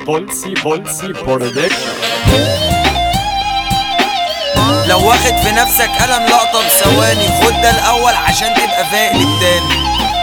بولسي بولسي برودكشن لو واخد في نفسك قلم لقطة بثواني خد ده الأول عشان تبقى فايق للتاني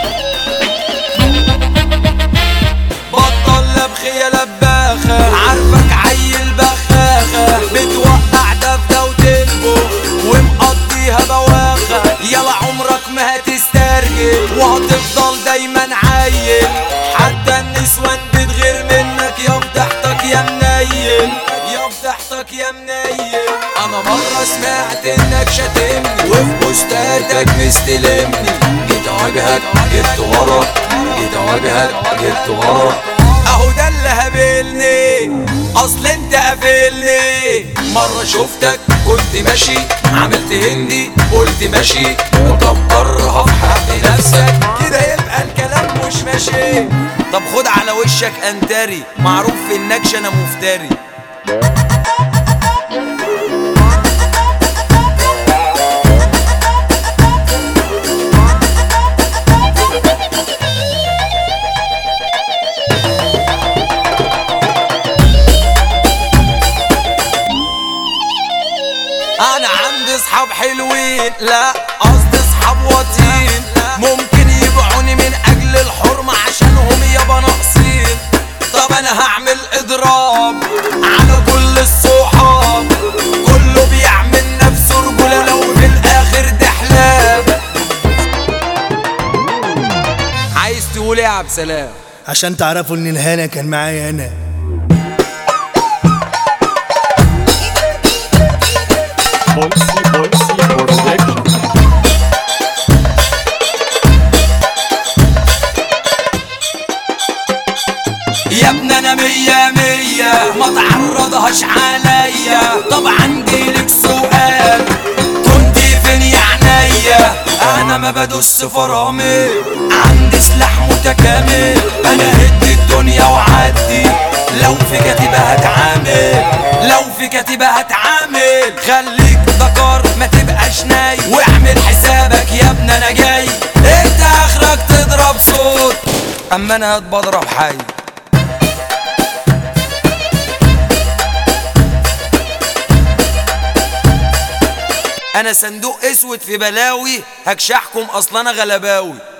بطل لبخ يا لباخة عارفك عيل بخاخة بتوقع دفدة وتنبخ ومقضيها بواخة يلا عمرك ما هتسترجل وهتفضل دايما عيل حتى النسوان بتغير منك يا فضحتك يا منيل يا فضحتك يا منيل انا مرة سمعت انك شاتمني وفي بوستاتك مستلمني جيت اواجهك جبت ورا جيت اواجهك جبت ورا اهو ده اللي هابلني اصل انت قافلني مرة شفتك كنت ماشي عملت هندي قلت ماشي مكبرها في حق نفسك كده يبقى الكلام مش ماشي طب خد على وشك انتري معروف في النكش انا مفتري انا عندي صحاب حلوين لا قصدي صحاب واطيين ممكن يبيعوني من اجل الحرمة عشانهم يابا ناقصين طب انا هعمل اضراب على كل الصحاب كله بيعمل نفسه رجولة لو في الاخر دحلاب عايز تقول ايه يا عبد سلام عشان تعرفوا ان الهنا كان معايا انا بولسي بولسي برودكشن يا ابن انا مية مية ما تعرضهاش عليا طبعا جيلك سؤال كنت فين يا عينيا انا ما بدوس فرامل عندي سلاح متكامل انا هد الدنيا وعدي لو في كتيبة هتعامل لو في كتيبة هتعامل خليك ذكر ما تبقاش ناي واعمل حسابك يا ابن انا جاي انت اخرك تضرب صوت اما انا بضرب حي انا صندوق اسود في بلاوي هكشحكم اصلا انا غلباوي